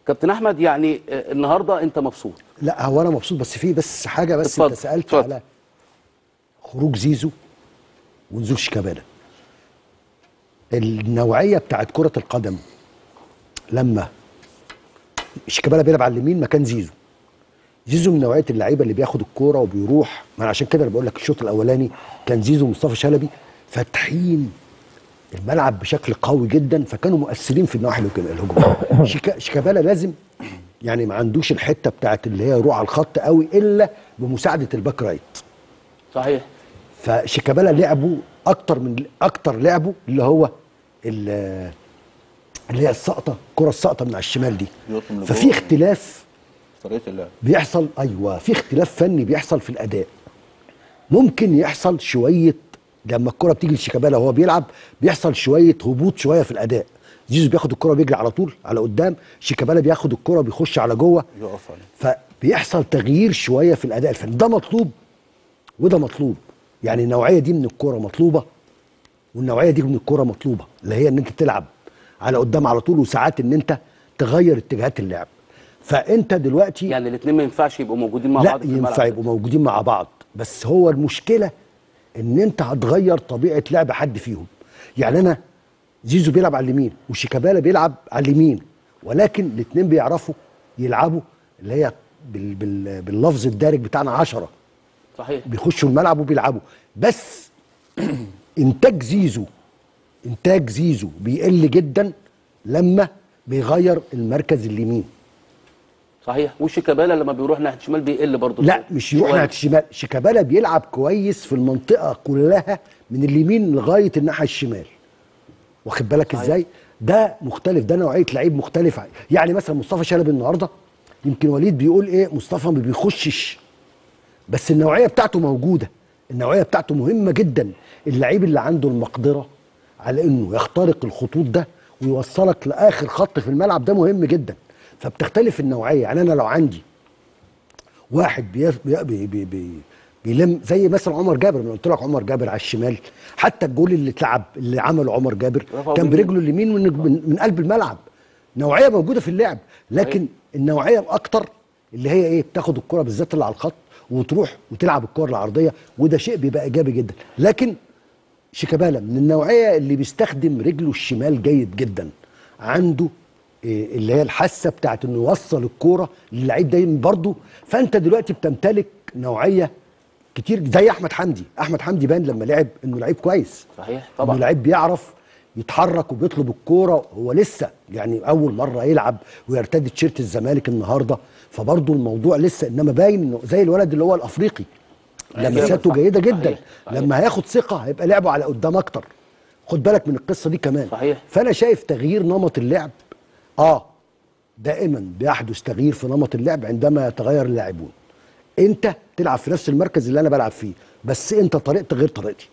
كابتن احمد يعني آه، النهارده انت مبسوط لا هو انا مبسوط بس في بس حاجه بس اتفضل، انت سالت اتفضل. على خروج زيزو ونزول شيكابالا النوعيه بتاعت كره القدم لما شيكابالا بيلعب على اليمين مكان زيزو زيزو من نوعيه اللعيبه اللي بياخد الكوره وبيروح ما أنا عشان كده انا بقول لك الشوط الاولاني كان زيزو ومصطفى شلبي فاتحين الملعب بشكل قوي جدا فكانوا مؤثرين في النواحي الهجوم- الهجوميه شيكا- شيكابالا لازم يعني ما عندوش الحته بتاعت اللي هي يروح على الخط قوي الا بمساعده الباك رايت صحيح فشيكابالا لعبه اكتر من اكتر لعبه اللي هو ال- اللي هي السقطه الكره السقطه من على الشمال دي يقطم لجوه. ففي اختلاف طريقه اللعب بيحصل ايوه في اختلاف فني بيحصل في الاداء ممكن يحصل شويه لما الكره بتيجي لشيكابالا وهو بيلعب بيحصل شويه هبوط شويه في الاداء زيزو بياخد الكره بيجري على طول على قدام شيكابالا بياخد الكره بيخش على جوه يقف عليه فبيحصل تغيير شويه في الاداء الفني ده مطلوب وده مطلوب يعني النوعيه دي من الكوره مطلوبه والنوعيه دي من الكوره مطلوبه اللي هي ان انت تلعب على قدام على طول وساعات ان انت تغير اتجاهات اللعب فانت دلوقتي يعني الاثنين ما ينفعش يبقوا موجودين مع لا بعض في الملعب ينفع يبقوا موجودين مع بعض بس هو المشكله ان انت هتغير طبيعه لعب حد فيهم يعني انا زيزو بيلعب على اليمين وشيكابالا بيلعب على اليمين ولكن الاثنين بيعرفوا يلعبوا اللي هي بال بال باللفظ الدارج بتاعنا عشرة صحيح بيخشوا الملعب وبيلعبوا بس انتاج زيزو انتاج زيزو بيقل جدا لما بيغير المركز اليمين صحيح وشيكابالا لما بيروح ناحيه الشمال بيقل برضه لا مش يروح شوية. ناحيه الشمال شيكابالا بيلعب كويس في المنطقه كلها من اليمين لغايه الناحيه الشمال واخد بالك صحيح. ازاي ده مختلف ده نوعيه لعيب مختلف يعني مثلا مصطفى شلبي النهارده يمكن وليد بيقول ايه مصطفى ما بيخشش بس النوعيه بتاعته موجوده النوعيه بتاعته مهمه جدا اللعيب اللي عنده المقدره على انه يخترق الخطوط ده ويوصلك لاخر خط في الملعب ده مهم جدا فبتختلف النوعيه يعني انا لو عندي واحد بي بي بي بي بي بيلم زي مثلا عمر جابر انا قلت لك عمر جابر على الشمال حتى الجول اللي اتلعب اللي عمله عمر جابر رفعه كان باليمين. برجله اليمين من, من, من قلب الملعب نوعيه موجوده في اللعب لكن النوعيه الاكتر اللي هي ايه بتاخد الكره بالذات اللي على الخط وتروح وتلعب الكره العرضيه وده شيء بيبقى ايجابي جدا لكن شيكابالا من النوعيه اللي بيستخدم رجله الشمال جيد جدا عنده إيه اللي هي الحاسه بتاعت انه يوصل الكوره للعيب دايما برضه فانت دلوقتي بتمتلك نوعيه كتير زي احمد حمدي احمد حمدي بان لما لعب انه لعيب كويس صحيح طبعا طبعا انه لعيب بيعرف يتحرك وبيطلب الكوره هو لسه يعني اول مره يلعب ويرتدي تيشيرت الزمالك النهارده فبرضه الموضوع لسه انما باين انه زي الولد اللي هو الافريقي لمساته صح. جيده جدا صحيح. صحيح. لما هياخد ثقه هيبقى لعبه على قدام اكتر خد بالك من القصه دي كمان صحيح. فانا شايف تغيير نمط اللعب اه دائما بيحدث تغيير في نمط اللعب عندما يتغير اللاعبون انت تلعب في نفس المركز اللي انا بلعب فيه بس انت طريقتك غير طريقتي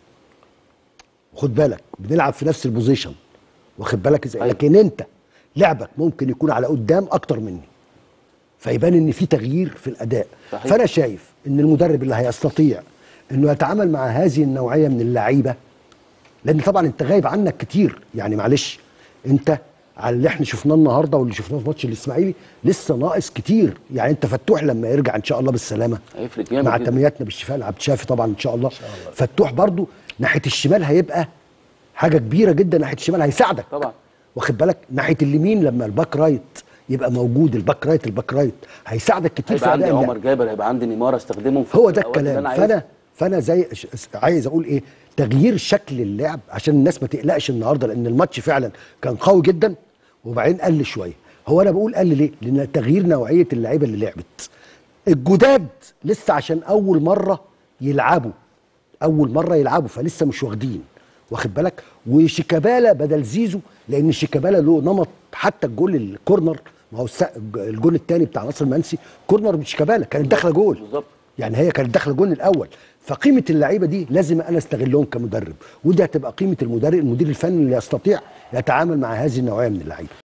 خد بالك بنلعب في نفس البوزيشن واخد بالك ازاي أيوة. لكن انت لعبك ممكن يكون على قدام اكتر مني فيبان ان في تغيير في الاداء صحيح. فانا شايف ان المدرب اللي هيستطيع انه يتعامل مع هذه النوعيه من اللعيبه لان طبعا انت غايب عنك كتير يعني معلش انت على اللي احنا شفناه النهارده واللي شفناه في ماتش الاسماعيلي لسه ناقص كتير يعني انت فتوح لما يرجع ان شاء الله بالسلامه هيفرق جامد مع جدا. تمنياتنا بالشفاء لعبد شافي طبعا ان شاء الله فتوح برضو ناحيه الشمال هيبقى حاجه كبيره جدا ناحيه الشمال هيساعدك طبعا. واخد بالك ناحيه اليمين لما الباك رايت يبقى موجود الباك رايت الباك رايت هيساعدك كتير في هيبقى عندي اداء اللعب عمر جابر هيبقى عندي نيمار استخدمهم في هو ده الأوقات اللي الكلام أنا عايزها. فانا فانا زي ش- س- عايز اقول ايه تغيير شكل اللعب عشان الناس ما تقلقش النهارده لان الماتش فعلا كان قوي جدا وبعدين قل شويه هو انا بقول قل ليه لان تغيير نوعيه اللعيبه اللي لعبت الجداد لسه عشان اول مره يلعبوا اول مره يلعبوا فلسه مش واخدين واخد بالك وشيكابالا بدل زيزو لان شيكابالا له نمط حتى الجول الكورنر ما هو الس- الجول الثاني بتاع ناصر المنسي كورنر من شيكابالا كانت داخله جول بالظبط. يعني هي كانت داخله الجون الاول فقيمه اللعيبه دي لازم انا استغلهم كمدرب ودي هتبقى قيمه المدرب المدير الفني اللي يستطيع يتعامل مع هذه النوعيه من اللعيبه